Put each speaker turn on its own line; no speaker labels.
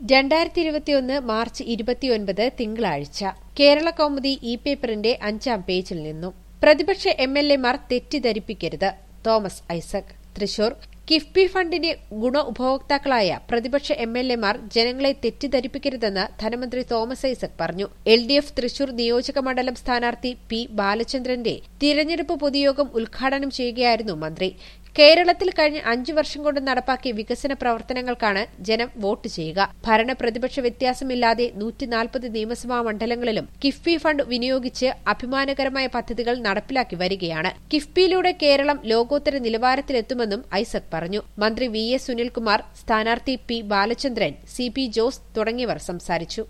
രണ്ടായിരത്തി ഇരുപത്തിയൊന്ന് മാർച്ച് ഇരുപത്തിയൊൻപത് തിങ്കളാഴ്ച കേരള കൗമുദി ഇ പേപ്പറിന്റെ അഞ്ചാം പേജിൽ നിന്നും പ്രതിപക്ഷ എം എൽ എമാർ തെറ്റിദ്ധരിപ്പിക്കരുത് തോമസ് ഐസക് തൃശൂർ കിഫ്ബി ഫണ്ടിന്റെ ഗുണ ഉപഭോക്താക്കളായ പ്രതിപക്ഷ എം എൽ എമാർ ജനങ്ങളെ തെറ്റിദ്ധരിപ്പിക്കരുതെന്ന് ധനമന്ത്രി തോമസ് ഐസക് പറഞ്ഞു എൽ ഡി എഫ് തൃശൂർ നിയോജക മണ്ഡലം സ്ഥാനാർത്ഥി പി ബാലചന്ദ്രന്റെ തിരഞ്ഞെടുപ്പ് പൊതുയോഗം ഉദ്ഘാടനം ചെയ്യുകയായിരുന്നു മന്ത്രി കേരളത്തിൽ കഴിഞ്ഞ അഞ്ചു വർഷം കൊണ്ട് നടപ്പാക്കിയ വികസന പ്രവർത്തനങ്ങൾക്കാണ് ജനം വോട്ട് ചെയ്യുക ഭരണ പ്രതിപക്ഷ വ്യത്യാസമില്ലാതെ നൂറ്റിനാൽപ്പത് നിയമസഭാ മണ്ഡലങ്ങളിലും കിഫ്ബി ഫണ്ട് വിനിയോഗിച്ച് അഭിമാനകരമായ പദ്ധതികൾ നടപ്പിലാക്കി വരികയാണ് കിഫ്ബിയിലൂടെ കേരളം ലോകോത്തര നിലവാരത്തിലെത്തുമെന്നും ഐസക് പറഞ്ഞു മന്ത്രി വി എസ് സുനിൽകുമാർ സ്ഥാനാർത്ഥി P Balachandran C P Jose തുടങ്ങിയവർ സംസാരിച്ചു